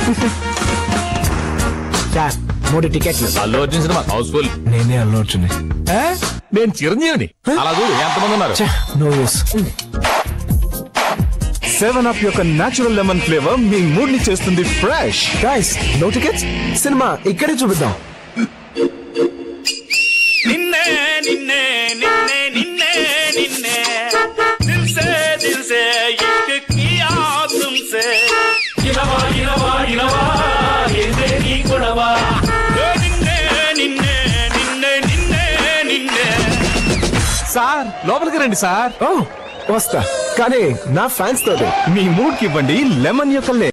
sir మూడు టికెట్లు Allu Arjun cinema Housefull నేనే అల్లు అర్జున్ నేను చిరంజీవిని అలా చూడు ఎంతమంది ఉన్నారు నో యూస్ సెవెన్ అప్ యొక్క నేచురల్ లెమన్ ఫ్లేవర్ మీ మూడ్ ని చేస్తుంది fresh guys no tickets cinema ఇక్కడే చూపిద్దాం నిన్నే నిన్నే నిన్నే నిన్నే నిన్నే దిల్ సే దిల్ సే ఇష్క్ కియా తుమ్సే ఇనవా ఇనవా ఇనవా ఏందే నీ గొడవ ఓ నిన్నే నిన్నే నిన్నే నిన్నే నిన్నే సార్ లోపలికి రండి సార్ ఓ వస్తా కానీ నా ఫ్యాన్స్ తోటి మీ మూడ్ కి ఇవ్వండి లెమన్ యొక్క లే